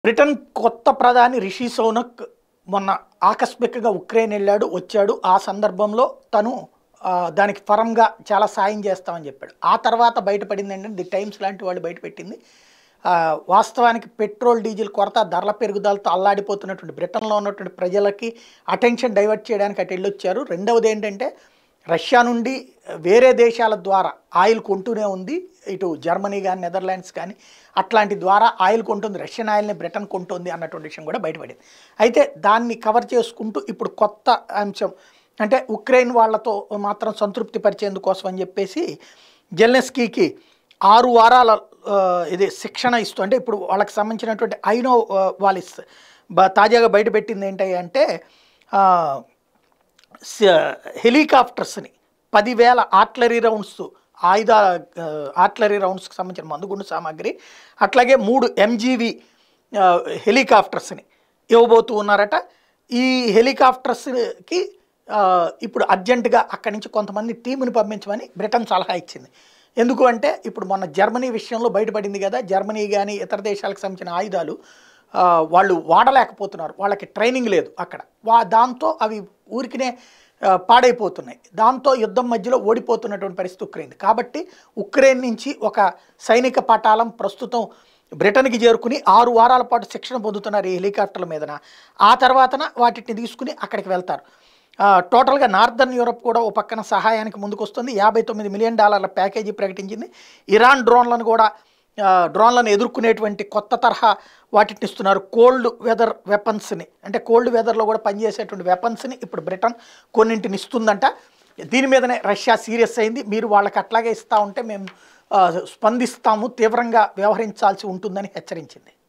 Britain కొత్త ప్రధాని రిషి సోనక్ మొన్న ఆకస్మికంగా ఉక్రెయిన్ వెళ్ళాడు వచ్చాడు ఆ సందర్భంలో తను ఆ, దానికి ఫరంగా చాలా సాయం చేస్తామని చెప్పాడు ఆ తర్వాత బయటపడింది ఏంటంటే ది టైమ్స్ లాంటి వాళ్ళు బయటపెట్టింది ఆ, వాస్తవానికి పెట్రోల్ డీజిల్ కొరత ధరల పెరుగుదలతో అల్లాడిపోతున్నటువంటి బ్రిటన్లో ఉన్నటువంటి ప్రజలకి అటెన్షన్ డైవర్ట్ చేయడానికి అటు వెళ్ళొచ్చారు రెండవది ఏంటంటే రష్యా నుండి వేరే దేశాల ద్వారా ఆయిల్ కొంటూనే ఉంది ఇటు జర్మనీ కానీ నెదర్లాండ్స్ కానీ అట్లాంటి ద్వారా ఆయిల్ కొంటుంది రష్యన్ ఆయిల్ని బ్రిటన్ కొంటుంది అన్నటువంటి విషయం కూడా బయటపడింది అయితే దాన్ని కవర్ చేసుకుంటూ ఇప్పుడు కొత్త అంశం అంటే ఉక్రెయిన్ వాళ్ళతో మాత్రం సంతృప్తి పరిచేందుకోసం అని చెప్పేసి జెల్నెస్కీకి ఆరు వారాల ఆ, ఇది శిక్షణ ఇస్తూ అంటే ఇప్పుడు వాళ్ళకి సంబంధించినటువంటి ఐనో ఆ, వాలిస్ బ- తాజాగా బయటపెట్టింది ఏంటి అంటే ఆ, స- హెలికాప్టర్స్ని పదివేల ఆర్టిలరీ రౌండ్స్ ఆయుధ ఆ, ఆర్టిలరీ రౌండ్స్కి సంబంధించిన మందుగుండు సామాగ్రి అట్లాగే మూడు ఎంజీవి హెలికాప్టర్స్ని ఇవ్వబోతూ ఉన్నారట ఈ హెలికాప్టర్స్కి ఆ, ఇప్పుడు అర్జెంటుగా అక్కడి నుంచి కొంతమంది టీముని పంపించమని బ్రిటన్ సలహా ఇచ్చింది ఎందుకు అంటే ఇప్పుడు మొన్న జర్మనీ విషయంలో బయటపడింది కదా జర్మనీ కానీ ఇతర దేశాలకు సంబంధించిన ఆయుధాలు ఆ, వాళ్ళు వాడలేకపోతున్నారు వాళ్ళకి ట్రైనింగ్ లేదు అక్కడ వా దాంతో అవి ఊరికినే ఆ, పాడైపోతున్నాయి దాంతో యుద్ధం మధ్యలో ఓడిపోతున్నటువంటి పరిస్థితి ఉక్రెయిన్ కాబట్టి ఉక్రెయిన్ నుంచి ఒక సైనిక పటాలం ప్రస్తుతం బ్రిటన్కి చేరుకుని ఆరు వారాల పాటు శిక్షణ పొందుతున్నారు ఈ హెలికాప్టర్ల మీదన ఆ తర్వాతన వాటిని తీసుకుని అక్కడికి వెళ్తారు ఆ, టోటల్గా నార్దర్న్ యూరప్ కూడా ఓ పక్కన సహాయానికి ముందుకొస్తుంది యాభై తొమ్మిది మిలియన్ డాలర్ల ప్యాకేజీ ప్రకటించింది ఇరాన్ డ్రోన్లను కూడా ఆ, డ్రోన్లను ఎదుర్కొనేటువంటి కొత్త తరహా వాటిని ఇస్తున్నారు కోల్డ్ వెదర్ వెపన్స్ని అంటే కోల్డ్ వెదర్లో కూడా పనిచేసేటువంటి వెపన్స్ని ఇప్పుడు బ్రిటన్ కొన్నింటిని ఇస్తుందంట దీని మీదనే రష్యా సీరియస్ అయింది మీరు వాళ్ళకి అట్లాగే ఇస్తూ ఉంటే మేము ఆ, స్పందిస్తాము తీవ్రంగా వ్యవహరించాల్సి ఉంటుందని హెచ్చరించింది